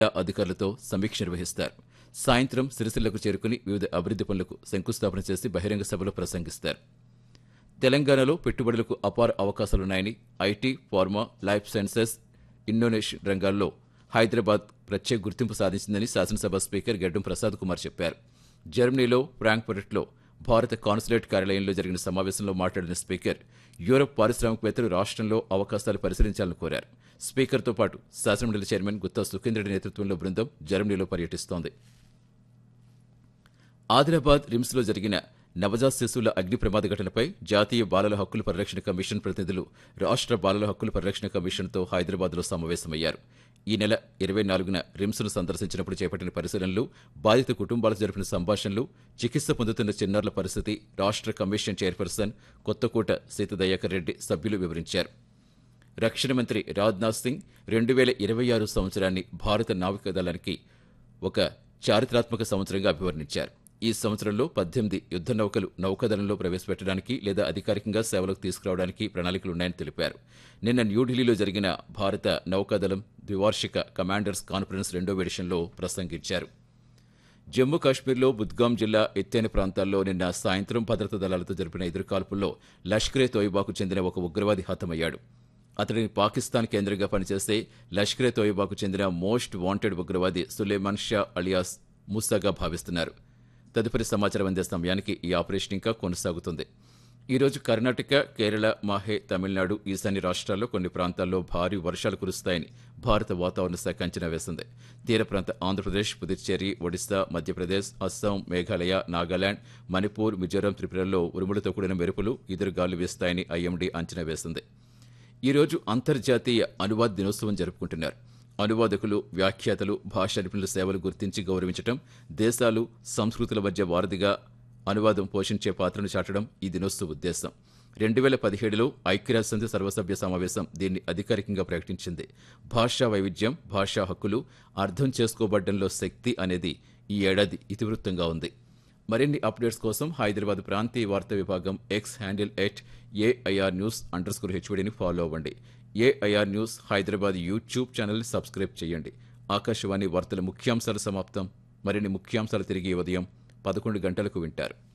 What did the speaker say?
అధికారులతో సమీక్ష నిర్వహిస్తారు సాయంత్రం సిరిసిల్లకు చేరుకుని వివిధ అభివృద్ధి పనులకు శంకుస్థాపన చేసి బహిరంగ సభలో ప్రసంగిస్తారు తెలంగాణలో పెట్టుబడులకు అపార అవకాశాలున్నాయని IT pharma life sciences innovation రంగాల్లో హైదరాబాద్ ప్రత్యేక గుర్తింపు సాధించిందని శాసనసభ స్పీకర్ గడ్డం ప్రసాద్ కుమార్ చెప్పారు జర్మనీలో ఫ్రాంక్ఫర్ట్లో భారత కాన్సులేట్ కార్యాలయంలో జరిగిన సమావేశంలో మాట్లాడిన స్పీకర్ యూరప్ పారిశ్రామికవేత్తలు రాష్ట్రంలో అవకాశాలు పరిశీలించాలని కోరారు స్పీకర్తో పాటు శాసనమండలి చైర్మన్ గుత్తా సుఖేంద్రెడ్డి నేతృత్వంలో బృందం జర్మనీలో పర్యటిస్తోంది ఆదిలాబాద్ రిమ్స్లో జరిగిన నవజాత శిశువుల అగ్ని ప్రమాద ఘటనపై జాతీయ బాలల హక్కుల పరిరక్షణ కమిషన్ ప్రతినిధులు రాష్ట్ర బాలల హక్కుల పరిరక్షణ కమిషన్తో హైదరాబాద్లో సమావేశమయ్యారు ఈ నెల ఇరవై నాలుగున రిమ్స్ను సందర్శించినప్పుడు చేపట్టిన పరిశీలనలు బాధిత కుటుంబాలకు జరిపిన సంభాషణలు చికిత్స పొందుతున్న చిన్నారుల పరిస్థితి రాష్ట్ర కమిషన్ చైర్పర్సన్ కొత్తకోట సీతదయాకర్ రెడ్డి సభ్యులు వివరించారు రక్షణ మంత్రి రాజ్నాథ్ సింగ్ రెండు వేల ఇరవై ఆరు సంవత్సరాన్ని భారత నావికాదళానికి ఒక చారిత్రాత్మక సంవత్సరంగా అభివర్ణించారు ఈ సంవత్సరంలో పద్దెనిమిది యుద్ధ నౌకలు నౌకాదళంలో ప్రవేశపెట్టడానికి లేదా అధికారికంగా సేవలకు తీసుకురావడానికి ప్రణాళికలున్నాయని తెలిపారు నిన్న న్యూఢిల్లీలో జరిగిన భారత నౌకాదళం ద్వివార్షిక కమాండర్స్ కాన్ఫరెన్స్ రెండో ఎడిషన్లో ప్రసంగించారు జమ్మూ కాశ్మీర్లో బుద్గాం జిల్లా ఎత్తైన ప్రాంతాల్లో నిన్న సాయంత్రం భద్రతా దళాలతో జరిపిన ఎదురుకాల్పుల్లో లష్కరే తోయిబాకు చెందిన ఒక ఉగ్రవాది హతమయ్యాడు అతడిని పాకిస్తాన్ కేంద్రంగా పనిచేసే లష్కరే తోయిబాకు చెందిన మోస్ట్ వాంటెడ్ ఉగ్రవాది సులేమాన్ షా అలియాస్ ముసాగా భావిస్తున్నారు తదుపరి సమాచారం అందే సమయానికి ఈ ఆపరేషన్ ఇంకా కొనసాగుతుంది ఈ రోజు కర్ణాటక కేరళ మాహే తమిళనాడు ఈశాన్య రాష్ట్రాల్లో కొన్ని ప్రాంతాల్లో భారీ వర్షాలు కురుస్తాయని భారత వాతావరణ శాఖ అంచనా వేసింది తీర ప్రాంత ఆంధ్రప్రదేశ్ పుదుచ్చేరి ఒడిశా మధ్యప్రదేశ్ అస్సాం మేఘాలయ నాగాలాండ్ మణిపూర్ మిజోరాం త్రిపురల్లో ఉరుములతో కూడిన మెరుపులు ఎదురుగాలు వీస్తాయని ఐఎండీ అంచనా వేసింది ఈ రోజు అంతర్జాతీయ అనువాద దినోత్సవం జరుపుకుంటున్నారు అనువాదకులు వ్యాఖ్యాతలు భాషా నిపుణుల సేవలు గుర్తించి గౌరవించడం దేశాలు సంస్కృతుల మధ్య వారధిగా అనువాదం పోషించే పాత్రను చాటడం ఈ దినోత్సవ ఉద్దేశం రెండు వేల పదిహేడులో ఐక్యరాజ్యసమితి సర్వసభ్య సమావేశం దీన్ని అధికారికంగా ప్రకటించింది భాషా వైవిధ్యం భాషా హక్కులు అర్థం చేసుకోబడ్డంలో శక్తి అనేది ఈ ఏడాది ఇతివృత్తంగా ఉంది మరిన్ని అప్డేట్స్ కోసం హైదరాబాద్ ప్రాంతీయ వార్తా విభాగం X handle at AIR news under score హెచ్వడిని ఫాలో అవ్వండి ఏఐఆర్ న్యూస్ హైదరాబాద్ యూట్యూబ్ ఛానల్ని సబ్స్క్రైబ్ చేయండి ఆకాశవాణి వార్తల ముఖ్యాంశాలు సమాప్తం మరిన్ని ముఖ్యాంశాలు తిరిగి ఉదయం పదకొండు గంటలకు వింటారు